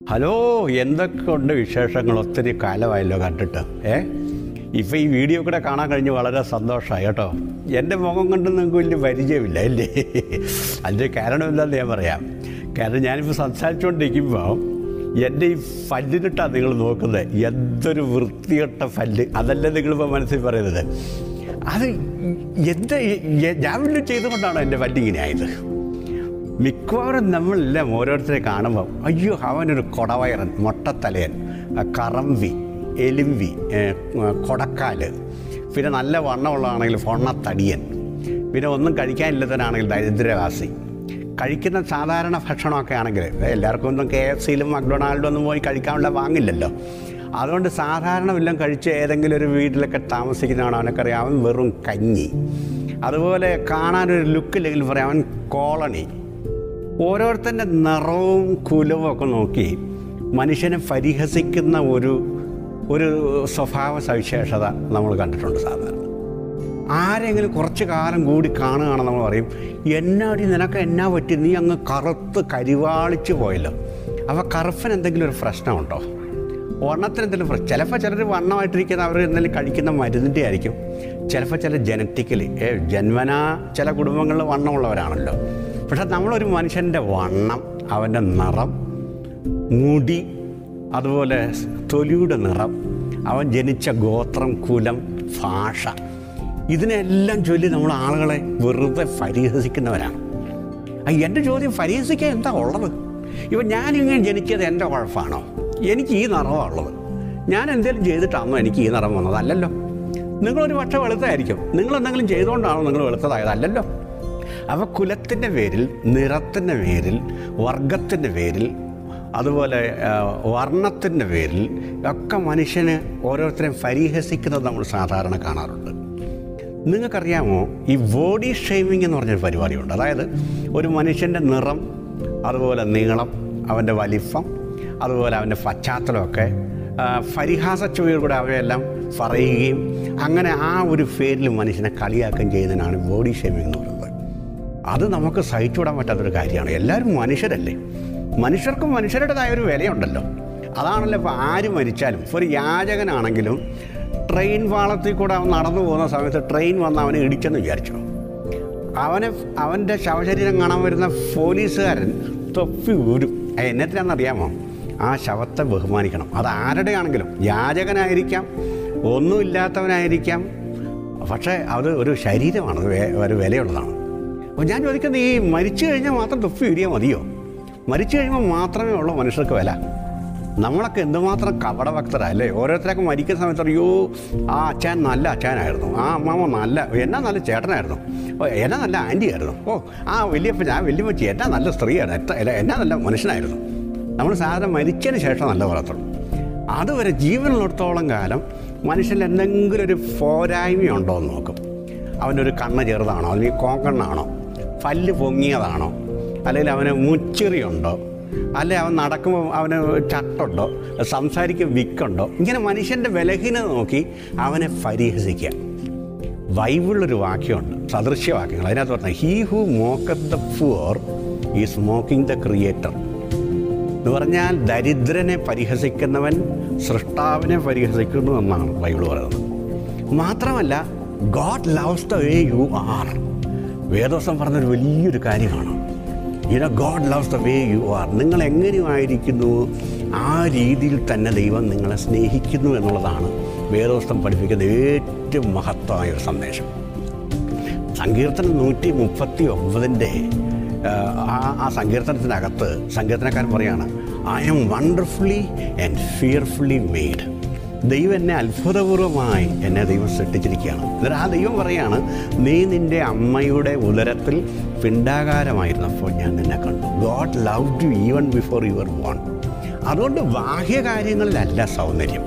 hello എന്തൊക്കെയുണ്ട് വിശേഷങ്ങൾ ഒത്തിരി കാലമായല്ലോ കണ്ടിട്ട് ഏ ഇപ്പോൾ ഈ വീഡിയോ കൂടെ കാണാൻ കഴിഞ്ഞ് വളരെ സന്തോഷമായി കേട്ടോ എൻ്റെ മുഖം കണ്ട് നിങ്ങൾക്ക് വലിയ പരിചയമില്ല അല്ലേ അതിൻ്റെ കാരണമില്ലെന്ന് ഞാൻ പറയാം കാരണം ഞാനിപ്പോൾ സംസാരിച്ചുകൊണ്ടിരിക്കുമ്പോൾ എൻ്റെ ഈ പല്ലിനിട്ടാണ് നിങ്ങൾ നോക്കുന്നത് എന്തൊരു വൃത്തികെട്ട പല്ല് അതല്ലേ നിങ്ങളിപ്പോൾ മനസ്സിൽ പറയുന്നത് അത് എന്ത് ഞാൻ വല്ലതും ചെയ്തുകൊണ്ടാണോ എൻ്റെ പല്ലിങ്ങനെ ആയത് മിക്കവാറും നമ്മളെല്ലാം ഓരോരുത്തരെ കാണുമ്പോൾ അയ്യോ അവനൊരു കൊടവയറൻ മൊട്ടത്തലയൻ ആ, കറമ്പി എലുമ്പി ഏ, കൊടക്കാല് പിന്നെ നല്ല വണ്ണമുള്ളതാണെങ്കിൽ പൊണ്ണത്തടിയൻ പിന്നെ ഒന്നും കഴിക്കാനില്ലാത്തവനാണെങ്കിൽ ദരിദ്രവാസി കഴിക്കുന്ന സാധാരണ ഭക്ഷണമൊക്കെ ആണെങ്കിൽ എല്ലാവർക്കും ഒന്നും കെ എഫ് സിയിലും മക്ഡൊണാൾഡും ഒന്നും പോയി കഴിക്കാനുള്ള വാങ്ങില്ലല്ലോ അതുകൊണ്ട് സാധാരണ വല്ലതും കഴിച്ച് ഏതെങ്കിലും ഒരു വീട്ടിലൊക്കെ താമസിക്കുന്നതാണ് അവനൊക്കറിയാം അവൻ വെറും കഞ്ഞി അതുപോലെ കാണാനൊരു ലുക്കില്ലെങ്കിൽ പറയാം അവൻ കോളനി ഓരോരുത്തൻ്റെ നിറവും കുലവും ഒക്കെ നോക്കി മനുഷ്യനെ പരിഹസിക്കുന്ന ഒരു ഒരു സ്വഭാവ സവിശേഷത നമ്മൾ കണ്ടിട്ടുണ്ട് സാധാരണ ആരെങ്കിലും കുറച്ച് കാലം കൂടി കാണുകയാണെന്ന് നമ്മൾ പറയും എന്നാടി നിനക്ക് എന്നാ പറ്റി നീ അങ്ങ് കറുത്ത് കരിവാളിച്ച് പോയല്ലോ അപ്പോൾ കറുപ്പന് എന്തെങ്കിലും ഒരു പ്രശ്നമുണ്ടോ വർണ്ണത്തിന് എന്തെങ്കിലും പ്രശ്നം ചിലപ്പോൾ ചിലർ വണ്ണമായിട്ടിരിക്കുന്ന അവർ എന്തെങ്കിലും കഴിക്കുന്ന മരുന്നിൻ്റെ ആയിരിക്കും ചിലപ്പോൾ ചില ജനറ്റിക്കലി ഏ ജന്മനാ ചില കുടുംബങ്ങളിൽ വണ്ണമുള്ളവരാണല്ലോ പക്ഷെ നമ്മളൊരു മനുഷ്യൻ്റെ വണ്ണം അവൻ്റെ നിറം മുടി അതുപോലെ തൊലിയുടെ നിറം അവൻ ജനിച്ച ഗോത്രം കുലം ഭാഷ ഇതിനെല്ലാം ചൊല്ലി നമ്മൾ ആളുകളെ വെറുതെ പരിഹസിക്കുന്നവരാണ് ആ, എൻ്റെ ചോദ്യം പരിഹസിക്കാൻ എന്താ ഉള്ളത് ഇപ്പം ഞാനിങ്ങനെ ജനിച്ചത് എൻ്റെ കുഴപ്പമാണോ എനിക്ക് ഈ നിറമാണ് ഉള്ളത് ഞാൻ എന്തെങ്കിലും ചെയ്തിട്ടാണോ എനിക്ക് ഈ നിറം വന്നത് അല്ലല്ലോ നിങ്ങളൊരു പക്ഷേ വെളുത്തായിരിക്കും നിങ്ങൾ എന്തെങ്കിലും ചെയ്തുകൊണ്ടാണോ നിങ്ങൾ വെളുത്തതായത് അല്ലല്ലോ അപ്പോൾ കുലത്തിൻ്റെ പേരിൽ നിറത്തിൻ്റെ പേരിൽ വർഗത്തിൻ്റെ പേരിൽ അതുപോലെ ആ, വർണ്ണത്തിൻ്റെ പേരിൽ ഒക്കെ മനുഷ്യന് ഓരോരുത്തരെയും പരിഹസിക്കുന്നത് നമ്മൾ സാധാരണ കാണാറുണ്ട് നിങ്ങൾക്കറിയാമോ ഈ ബോഡി ഷേവിങ് എന്ന് പറഞ്ഞൊരു പരിപാടിയുണ്ട് അതായത് ഒരു മനുഷ്യൻ്റെ നിറം അതുപോലെ നീളം അവൻ്റെ വലിപ്പം അതുപോലെ അവൻ്റെ പശ്ചാത്തലമൊക്കെ ആ, പരിഹാസ ചുവയിൽ അവയെല്ലാം പറയുകയും അങ്ങനെ ആ ഒരു പേരിൽ മനുഷ്യനെ കളിയാക്കുകയും ചെയ്യുന്നതിനാണ് ബോഡി ഷേവിങ് എന്ന് പറയുന്നത് അത് നമുക്ക് സഹിച്ചുവിടാൻ പറ്റാത്തൊരു കാര്യമാണ് എല്ലാവരും മനുഷ്യരല്ലേ മനുഷ്യർക്കും മനുഷ്യരുടേതായ ഒരു വിലയുണ്ടല്ലോ അതാണല്ലോ ഇപ്പോൾ ആര് മരിച്ചാലും ഇപ്പോൾ ഒരു യാചകനാണെങ്കിലും ട്രെയിൻ പാളത്തിൽ കൂടെ അവൻ നടന്നു പോകുന്ന സമയത്ത് ട്രെയിൻ വന്ന് അവനെ ഇടിച്ചെന്ന് വിചാരിച്ചു അവനെ അവൻ്റെ ശവശരീരം കാണാൻ വരുന്ന പോലീസുകാരൻ തൊപ്പി ഊരും എന്നത്തിനാണെന്നറിയാമോ ആ ശവത്തെ ബഹുമാനിക്കണം അത് ആരുടെയാണെങ്കിലും യാചകനായിരിക്കാം ഒന്നുമില്ലാത്തവനായിരിക്കാം പക്ഷേ അത് ഒരു ശരീരമാണ് അത് വേ- ഒരു വിലയുള്ളതാണ് അപ്പോൾ ഞാൻ ചോദിക്കുന്നത് ഈ മരിച്ചു കഴിഞ്ഞാൽ മാത്രം തൊപ്പി ഊരിയാൽ മതിയോ മരിച്ചു കഴിയുമ്പോൾ മാത്രമേ ഉള്ളൂ മനുഷ്യർക്ക് വില നമ്മളൊക്കെ എന്തുമാത്രം കപടഭക്തരാ അല്ലേ ഓരോരുത്തരൊക്കെ മരിക്കുന്ന സമയത്ത് അയ്യോ ആ അച്ഛൻ നല്ല അച്ഛനായിരുന്നു ആ അമ്മാമ്മ നല്ല എന്നാ നല്ല ചേട്ടനായിരുന്നു ഓ എന്നാ നല്ല ആൻറ്റി ആയിരുന്നു ഓ ആ വലിയപ്പ ഞാൻ വലിയപ്പച്ചി എന്നാ നല്ല സ്ത്രീയാണ് എത്ര അല്ല, എന്നാ നല്ല മനുഷ്യനായിരുന്നു നമ്മൾ സാധാരണ മരിച്ചതിന് ശേഷം നല്ല വളർത്തുള്ളൂ അതുവരെ ജീവനുള്ളിടത്തോളം കാലം മനുഷ്യനിൽ എന്തെങ്കിലും ഒരു പോരായ്മയുണ്ടോ എന്ന് നോക്കും അവനൊരു കണ്ണ് ചെറുതാണോ അല്ലെങ്കിൽ കോങ്കണ്ണാണോ പല്ല് പൊങ്ങിയതാണോ അല്ലെങ്കിൽ അവന് മുച്ചിറിയുണ്ടോ അല്ലെ അവൻ നടക്കുമ്പോൾ അവന് ചട്ടുണ്ടോ സംസാരിക്കും വിക്കുണ്ടോ ഇങ്ങനെ മനുഷ്യൻ്റെ ബലഹീനത നോക്കി അവനെ പരിഹസിക്കുക ബൈബിളിലൊരു വാക്യമുണ്ട് സദൃശ്യവാക്യങ്ങൾ അതിനകത്ത് പറഞ്ഞാൽ he who mocketh the poor is mocking the creator എന്ന് പറഞ്ഞാൽ ദരിദ്രനെ പരിഹസിക്കുന്നവൻ സൃഷ്ടാവിനെ പരിഹസിക്കുന്നു എന്നാണ് ബൈബിൾ പറയുന്നത് മാത്രമല്ല God loves the way you are വേദോസം പറഞ്ഞൊരു വലിയൊരു കാര്യമാണ് you know God loves the way you are നിങ്ങൾ എങ്ങനെയായിരിക്കുന്നു ആ രീതിയിൽ തന്നെ ദൈവം നിങ്ങളെ സ്നേഹിക്കുന്നു എന്നുള്ളതാണ് വേദോസ്തം പഠിപ്പിക്കുന്ന ഏറ്റവും മഹത്വമായ ഒരു സന്ദേശം സങ്കീർത്തനം നൂറ്റി മുപ്പത്തി ഒമ്പതിൻ്റെ ആ ആ സങ്കീർത്തനത്തിനകത്ത് സങ്കീർത്തനക്കാരൻ പറയാണ് I am wonderfully and fearfully made ദൈവം എന്നെ അത്ഭുതപൂർവമായി എന്നെ ദൈവം സൃഷ്ടിച്ചിരിക്കുകയാണ് എന്നിട്ട് ആ ദൈവം പറയാണ് നീ നിൻ്റെ അമ്മയുടെ ഉദരത്തിൽ പിണ്ടാകാരമായിരുന്നപ്പോൾ ഞാൻ നിന്നെ കണ്ടു God love to even before your born അതുകൊണ്ട് ബാഹ്യകാര്യങ്ങളിലല്ല സൗന്ദര്യം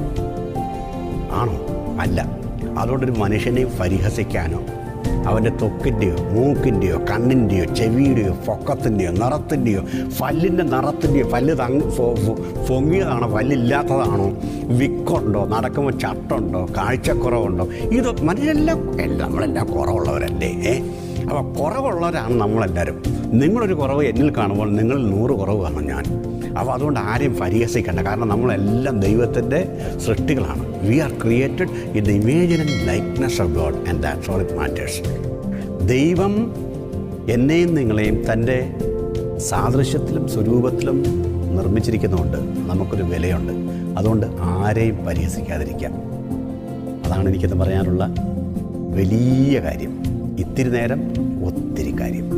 ആണോ അല്ല അതുകൊണ്ടൊരു മനുഷ്യനെ പരിഹസിക്കാനോ അവൻ്റെ ത്വക്കിൻ്റെയോ മൂക്കിൻ്റെയോ കണ്ണിൻ്റെയോ ചെവിയുടെയോ പൊക്കത്തിൻ്റെയോ നിറത്തിൻ്റെയോ പല്ലിൻ്റെ നിറത്തിൻ്റെയോ പല്ല് തങ് ഫൊ- ഫൊ- പൊങ്ങിയതാണോ പല്ലില്ലാത്തതാണോ വിക്കുണ്ടോ നടക്കുമ്പോൾ ചട്ടുണ്ടോ കാഴ്ചക്കുറവുണ്ടോ ഇത് മനുഷ്യരെല്ലാം എല്ലാം നമ്മളെല്ലാം കുറവുള്ളവരല്ലേ ഏ അപ്പോൾ കുറവുള്ളവരാണ് നമ്മളെല്ലാവരും നിങ്ങളൊരു കുറവ് എന്നിൽ കാണുമ്പോൾ നിങ്ങൾ നൂറ് കുറവ് കാണും ഞാൻ അപ്പോൾ അതുകൊണ്ട് ആരെയും പരിഹസിക്കേണ്ട കാരണം നമ്മളെല്ലാം ദൈവത്തിൻ്റെ സൃഷ്ടികളാണ് we are created in the ഇമേജിൻ and likeness of God and that's all it matters ദൈവം എന്നെയും നിങ്ങളെയും തൻ്റെ സാദൃശ്യത്തിലും സ്വരൂപത്തിലും നിർമ്മിച്ചിരിക്കുന്നതുകൊണ്ട് നമുക്കൊരു വിലയുണ്ട് അതുകൊണ്ട് ആരെയും പരിഹസിക്കാതിരിക്കാം അതാണ് എനിക്കിന്ന് പറയാനുള്ള വലിയ കാര്യം ഇത്തിരി നേരം ഒത്തിരി കാര്യം